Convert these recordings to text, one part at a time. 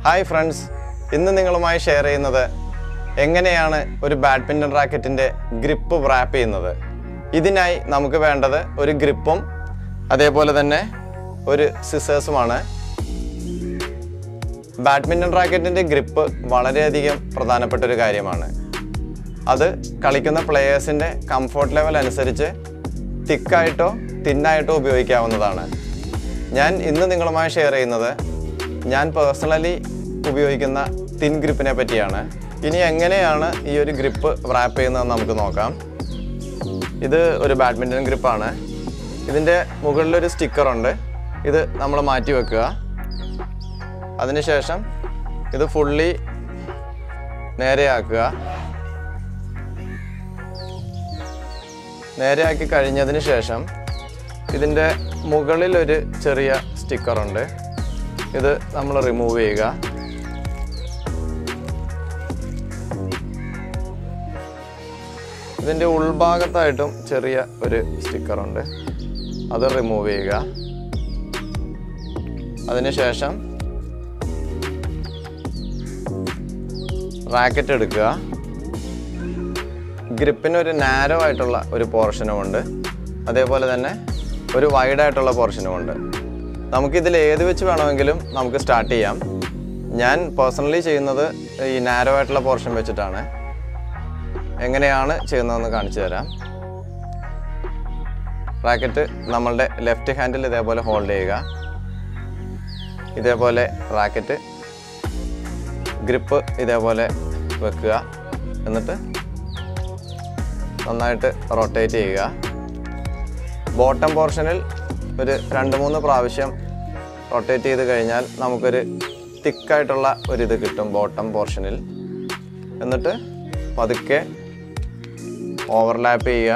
hi friends ഇന്ന് നിങ്ങളുമായി share ചെയ്യുന്നത് എങ്ങനെയാണ് ഒരു ബാഡ്മിൻ്റൺ റാക്കറ്റിൻ്റെ ഗ്രിപ്പ് റാപ്പ് ചെയ്യുന്നത് ഇതിനായി നമുക്ക് വേണ്ടത് ഒരു ഗ്രിപ്പും അതേപോലെ തന്നെ ഒരു സിസേഴ്സുമാണ് ബാഡ്മിൻ്റൺ റാക്കറ്റിൻ്റെ ഗ്രിപ്പ് വളരെയധികം പ്രധാനപ്പെട്ട ഒരു കാര്യമാണ് അത് കളിക്കുന്ന പ്ലെയേഴ്സിൻ്റെ കംഫോർട്ട് ലെവൽ അനുസരിച്ച് തിക്കായിട്ടോ തിന്നായിട്ടോ ഉപയോഗിക്കാവുന്നതാണ് ഞാൻ ഇന്ന് നിങ്ങളുമായി ഷെയർ ചെയ്യുന്നത് ഞാൻ പേഴ്സണലി ഉപയോഗിക്കുന്ന തിൻ ഗ്രിപ്പിനെ പറ്റിയാണ് ഇനി എങ്ങനെയാണ് ഈ ഒരു ഗ്രിപ്പ് റാപ്പ് ചെയ്യുന്നതെന്ന് നമുക്ക് നോക്കാം ഇത് ഒരു ബാഡ്മിൻ്റൺ ഗ്രിപ്പാണ് ഇതിൻ്റെ മുകളിലൊരു സ്റ്റിക്കറുണ്ട് ഇത് നമ്മൾ മാറ്റി വെക്കുക അതിനുശേഷം ഇത് ഫുള്ളി നേരെയാക്കുക നേരെയാക്കി കഴിഞ്ഞതിന് ശേഷം ഇതിൻ്റെ മുകളിൽ ഒരു ചെറിയ സ്റ്റിക്കറുണ്ട് ഇത് നമ്മൾ റിമൂവ് ചെയ്യുക ഇതിൻ്റെ ഉൾഭാഗത്തായിട്ടും ചെറിയ ഒരു സ്റ്റിക്കറുണ്ട് അത് റിമൂവ് ചെയ്യുക അതിനുശേഷം റാക്കറ്റ് എടുക്കുക ഗ്രിപ്പിന് ഒരു നാരോ ആയിട്ടുള്ള ഒരു പോർഷനും ഉണ്ട് അതേപോലെ തന്നെ ഒരു വൈഡ് ആയിട്ടുള്ള പോർഷനും ഉണ്ട് നമുക്കിതിൽ ഏത് വെച്ച് വേണമെങ്കിലും നമുക്ക് സ്റ്റാർട്ട് ചെയ്യാം ഞാൻ പേഴ്സണലി ചെയ്യുന്നത് ഈ നാരോ ആയിട്ടുള്ള പോർഷൻ വെച്ചിട്ടാണ് എങ്ങനെയാണ് ചെയ്യുന്നതെന്ന് കാണിച്ചു തരാം റാക്കറ്റ് നമ്മളുടെ ലെഫ്റ്റ് ഹാൻഡിൽ ഇതേപോലെ ഹോൾഡ് ചെയ്യുക ഇതേപോലെ റാക്കറ്റ് ഗ്രിപ്പ് ഇതേപോലെ വെക്കുക എന്നിട്ട് നന്നായിട്ട് റൊട്ടേറ്റ് ചെയ്യുക ബോട്ടം പോർഷനിൽ ഒരു രണ്ട് മൂന്ന് പ്രാവശ്യം റൊട്ടേറ്റ് ചെയ്ത് കഴിഞ്ഞാൽ നമുക്കൊരു തിക്കായിട്ടുള്ള ഒരിത് കിട്ടും ബോട്ടം പോർഷനിൽ എന്നിട്ട് പതുക്കെ ഓവർലാപ്പ് ചെയ്യുക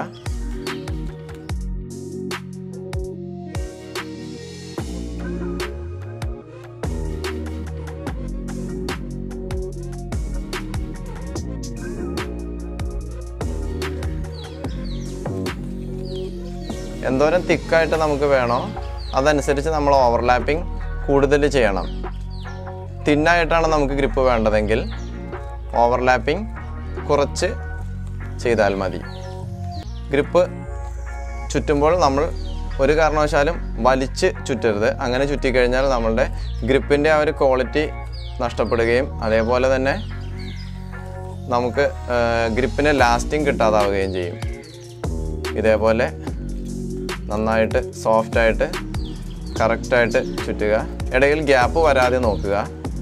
എന്തോരം തിക്കായിട്ട് നമുക്ക് വേണോ അതനുസരിച്ച് നമ്മൾ ഓവർലാപ്പിംഗ് കൂടുതൽ ചെയ്യണം തിന്നായിട്ടാണ് നമുക്ക് ഗ്രിപ്പ് വേണ്ടതെങ്കിൽ ഓവർലാപ്പിംഗ് കുറച്ച് ചെയ്താൽ മതി ഗ്രിപ്പ് ചുറ്റുമ്പോൾ നമ്മൾ ഒരു കാരണവശാലും വലിച്ച് ചുറ്റരുത് അങ്ങനെ ചുറ്റിക്കഴിഞ്ഞാൽ നമ്മളുടെ ഗ്രിപ്പിൻ്റെ ആ ഒരു ക്വാളിറ്റി നഷ്ടപ്പെടുകയും അതേപോലെ തന്നെ നമുക്ക് ഗ്രിപ്പിന് ലാസ്റ്റിംഗ് കിട്ടാതാവുകയും ചെയ്യും ഇതേപോലെ നന്നായിട്ട് സോഫ്റ്റായിട്ട് കറക്റ്റായിട്ട് ചുറ്റുക ഇടയിൽ ഗ്യാപ്പ് വരാതെ നോക്കുക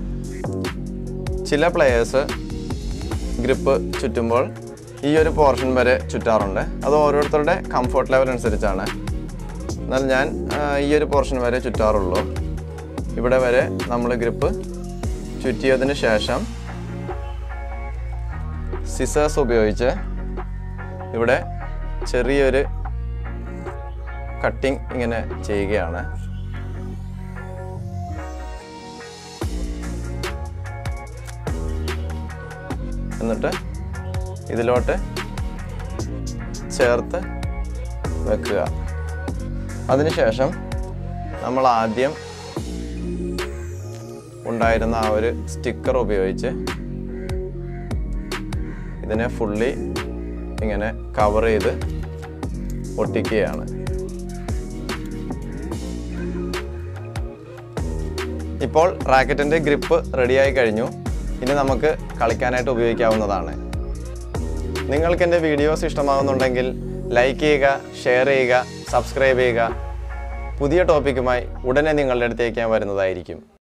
ചില പ്ലെയേഴ്സ് ഗ്രിപ്പ് ചുറ്റുമ്പോൾ ഈ ഒരു പോർഷൻ വരെ ചുറ്റാറുണ്ട് അത് ഓരോരുത്തരുടെ കംഫർട്ട് ലെവൽ അനുസരിച്ചാണ് എന്നാൽ ഞാൻ ആ, ഈ ഒരു പോർഷൻ വരെ ചുറ്റാറുള്ളൂ ഇവിടെ വരെ നമ്മൾ ഗ്രിപ്പ് ചുറ്റിയതിന് ശേഷം സിസേഴ്സ് ഉപയോഗിച്ച് ഇവിടെ ചെറിയൊരു കട്ടിങ് ഇങ്ങനെ ചെയ്യുകയാണ് എന്നിട്ട് ഇതിലോട്ട് ചേർത്ത് വെക്കുക അതിനുശേഷം നമ്മൾ ആദ്യം ഉണ്ടായിരുന്ന ആ ഒരു സ്റ്റിക്കർ ഉപയോഗിച്ച് ഇതിനെ ഫുള്ളി ഇങ്ങനെ കവർ ചെയ്ത് ഒട്ടിക്കുകയാണ് ഇപ്പോൾ റാക്കറ്റിൻ്റെ ഗ്രിപ്പ് റെഡിയായി കഴിഞ്ഞു ഇനി നമുക്ക് കളിക്കാനായിട്ട് ഉപയോഗിക്കാവുന്നതാണ് നിങ്ങൾക്ക് എൻ്റെ വീഡിയോസ് ഇഷ്ടമാകുന്നുണ്ടെങ്കിൽ ലൈക്ക് ചെയ്യുക ഷെയർ ചെയ്യുക സബ്സ്ക്രൈബ് ചെയ്യുക പുതിയ ടോപ്പിക്കുമായി ഉടനെ നിങ്ങളുടെ അടുത്തേക്ക് ഞാൻ വരുന്നതായിരിക്കും